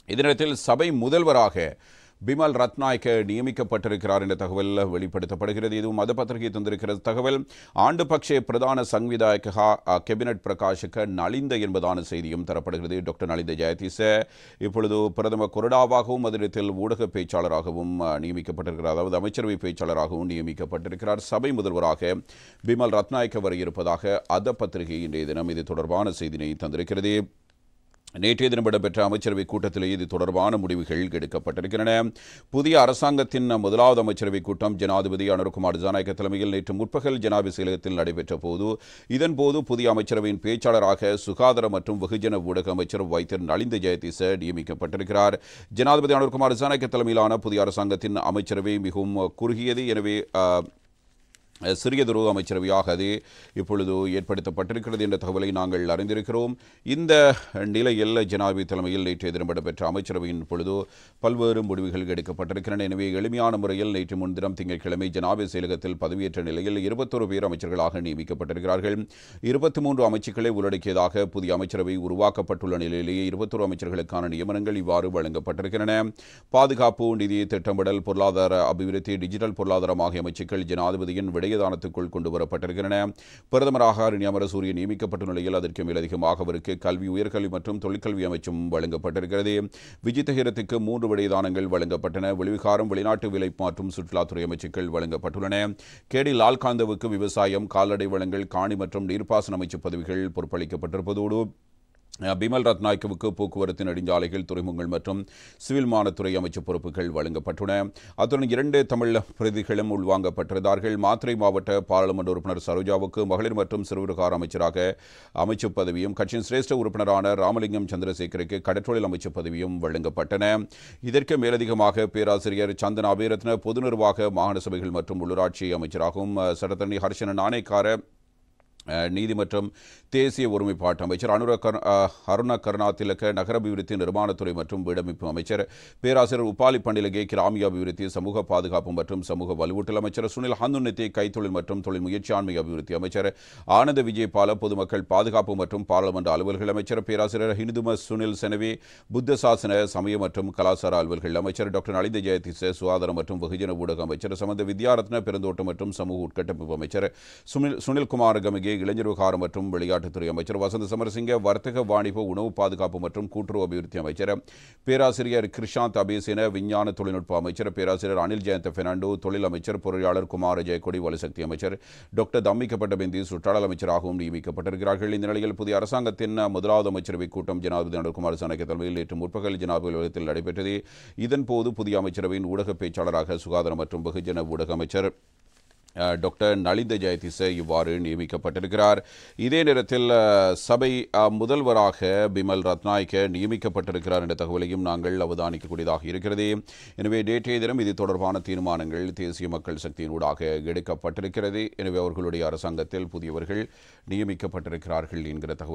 இதனிடத்தில் சபை முதல்வராக பிமல் ரத்நாயக்க நியமிக்கப்பட்டிருக்கிறார் என்ற தகவல் வெளிப்படுத்தப்படுகிறது இதுவும் மத பத்திரிகை தந்திருக்கிறது தகவல் ஆண்டு பக்ஷே பிரதான சங்விதாயக கேபினட் பிரகாஷக நலிந்த என்பதான செய்தியும் தரப்படுகிறது டாக்டர் நலிந்த ஜெயதிச இப்பொழுது பிரதம கொறடாவாகவும் அதனிடத்தில் ஊடக பேச்சாளராகவும் அஹ், நியமிக்கப்பட்டிருக்கிறார் அதாவது அமைச்சரவை பேச்சாளராகவும் நியமிக்கப்பட்டிருக்கிறார் சபை முதல்வராக பிமல் ரத்நாயக்க வர இருப்பதாக அத பத்திரிகை இன்றைய தினம் இது தொடர்பான செய்தினை தந்திருக்கிறது நேற்றைய தினம் இடம்பெற்ற அமைச்சரவை கூட்டத்திலே இது தொடர்பான முடிவுகள் எடுக்கப்பட்டிருக்கின்றன புதிய அரசாங்கத்தின் முதலாவது அமைச்சரவை கூட்டம் ஜனாதிபதி அனுர்குமார் ஜனநாயக தலைமையில் நேற்று முற்பகல் ஜனாபி செயலகத்தில் நடைபெற்ற போது இதன்போது புதிய அமைச்சரவையின் பேச்சாளராக சுகாதார மற்றும் வெகுஜன ஊடக அமைச்சர் வைத்தியர் நலிந்த ஜெயதிச நியமிக்கப்பட்டிருக்கிறார் ஜனாதிபதி அனுர்குமார் ஜனநாயக தலைமையிலான புதிய அரசாங்கத்தின் அமைச்சரவை மிகவும் குறுகியது எனவே அஹ், சிறியதொரு அமைச்சரவையாக அது இப்பொழுது ஏற்படுத்தப்பட்டிருக்கிறது என்ற தகவலை நாங்கள் அறிந்திருக்கிறோம் இந்த நிலையில் ஜனாதிபதி தலைமையில் நேற்றைய தினம் இடம்பெற்ற அமைச்சரவையின் பொழுது பல்வேறு முடிவுகள் எடுக்கப்பட்டிருக்கின்றன எனவே எளிமையான முறையில் நேற்று முன்தினம் திங்கட்கிழமை ஜனாதிபதி செயலகத்தில் பதவியேற்ற நிலையில் இருபத்தொரு பேர் அமைச்சர்களாக நியமிக்கப்பட்டிருக்கிறார்கள் இருபத்தி மூன்று அமைச்சுக்களை உள்ளடக்கியதாக புதிய அமைச்சரவை உருவாக்கப்பட்டுள்ள நிலையிலேயே இருபத்தொரு அமைச்சர்களுக்கான நியமனங்கள் இவ்வாறு வழங்கப்பட்டிருக்கின்றன பாதுகாப்பு நிதி திட்டமிடல் பொருளாதார அபிவிருத்தி டிஜிட்டல் பொருளாதாரம் ஆகிய அமைச்சுக்கள் ஜனாதிபதியின் விடயதானத்துக்குள் கொண்டு வரப்பட்டிருக்கின்றன பிரதமராக அருண் அமரசூரிய நியமிக்கப்பட்ட நிலையில் அதற்கு மேலதிகமாக அவருக்கு கல்வி உயர்கல்வி மற்றும் தொழிற்கல்வி அமைச்சும் வழங்கப்பட்டிருக்கிறது விஜித் ஹீரத்துக்கு மூன்று விடயதானங்கள் வழங்கப்பட்டன வெளிவிகாரம் வெளிநாட்டு விலை மற்றும் சுற்றுலாத்துறை அமைச்சுக்கள் வழங்கப்பட்டுள்ளன கேடி லால்காந்தவுக்கு விவசாயம் கால்நடை வளங்கள் காணி மற்றும் நீர்ப்பாசன அமைச்சு பதவிகள் பொறுப்பளிக்கப்பட்டிருப்பதோடு பிமல் ரத்நாயக்கவுக்கு போக்குவரத்து நெடுஞ்சாலைகள் துறைமுகங்கள் மற்றும் சிவில் மானத்துறை அமைச்சு பொறுப்புகள் வழங்கப்பட்டுள்ளன அத்துடன் இரண்டு தமிழ் பிரதிகளும் உள்வாங்கப்பட்டிருந்தார்கள் மாத்திரை மாவட்ட பாராளுமன்ற உறுப்பினர் சரோஜாவுக்கு மகளிர் மற்றும் சிறுவிவகார அமைச்சராக அமைச்சு பதவியும் கட்சியின் சிரேஷ்ட உறுப்பினரான ராமலிங்கம் சந்திரசேகருக்கு கடற்றொழில் அமைச்சு பதவியும் வழங்கப்பட்டன இதற்கு மேலதிகமாக பேராசிரியர் சந்தன் அபேரத்ன பொது நிர்வாக மாகாண சபைகள் மற்றும் உள்ளூராட்சி அமைச்சராகவும் சட்டத்தரணி ஹர்ஷன நாணயக்கார அஹ், நீதி மற்றும் தேசிய ஒருமைப்பாட்டு அமைச்சர் அனுர கர் அஹ், அருண கருணாதிலக நகர அபிவிருத்தி நிர்மாணத்துறை மற்றும் வீடமைப்பு அமைச்சர் பேராசிரியர் உபாலி பண்டிலகே கிராமிய அபிவிருத்தி சமூக பாதுகாப்பு மற்றும் சமூக வலுவூட்டல் அமைச்சர் சுனில் ஹந்துநித்தி கைத்தொழில் மற்றும் தொழில் முயற்சியாண்மை அபிவிருத்தி அமைச்சர் ஆனந்த விஜயபால பொதுமக்கள் பாதுகாப்பு மற்றும் பாராளுமன்ற அலுவல்கள் அமைச்சர் பேராசிரியர் ஹிந்தும சுனில் செனவி புத்த சாசன சமய மற்றும் கலாச்சார அலுவல்கள் அமைச்சர் டாக்டர் நலிந்த ஜெயதிச சுகாதாரம் மற்றும் வெகுஜன ஊடக அமைச்சர் சமந்த வித்யாரத்ன பெருந்தோட்டம் மற்றும் சமூக உட்கட்டமைப்பு அமைச்சர் சுனில் சுனில்குமார் கமிகே இளைஞர் விவகாரம் மற்றும் விளையாட்டுத்துறை அமைச்சர் வசந்த சமரசிங்க வர்த்தக வாணிப உணவு பாதுகாப்பு மற்றும் கூட்டுறவு அபிவிருத்தி அமைச்சர் பேராசிரியர் கிருஷாந்த் அபேசேன விஞ்ஞான தொழில்நுட்ப அமைச்சர் பேராசிரியர் அனில் ஜெயந்த பெர்னாண்டோ தொழில் அமைச்சர் பொறியாளர் குமார ஜெயக்கொடி வலுசக்தி அமைச்சர் டாக்டர் தம்மிக்கப்பட்ட பிந்தி சுற்றாடல் அமைச்சராகவும் நியமிக்கப்பட்டிருக்கிறார்கள் இந்த நிலையில் புதிய அரசாங்கத்தின் முதலாவது அமைச்சரவை கூட்டம் ஜனாதிபதி அனுர்குமார் சாணக்கிய தலைமையில் நேற்று முற்பகல் ஜனாதிபதி அலுவலகத்தில் நடைபெற்றது இதன்போது புதிய அமைச்சரவையின் ஊடக பேச்சாளராக சுகாதார மற்றும் வெகுஜன ஊடக அமைச்சர் அஹ், டாக்டர் நலிந்த ஜெயதிச இவ்வாறு நியமிக்கப்பட்டிருக்கிறார் இதே நேரத்தில் அஹ், சபை அஹ், முதல்வராக பிமல் ரத்நாயக்க நியமிக்கப்பட்டிருக்கிறார் என்ற தகவலையும் நாங்கள் அவதானிக்கக்கூடியதாக இருக்கிறது எனவே நேற்றைய தினம் இது தொடர்பான தீர்மானங்கள் தேசிய மக்கள் சக்தியினூடாக எடுக்கப்பட்டிருக்கிறது எனவே அவர்களுடைய அரசாங்கத்தில் புதியவர்கள் நியமிக்கப்பட்டிருக்கிறார்கள் என்கிற தகவல்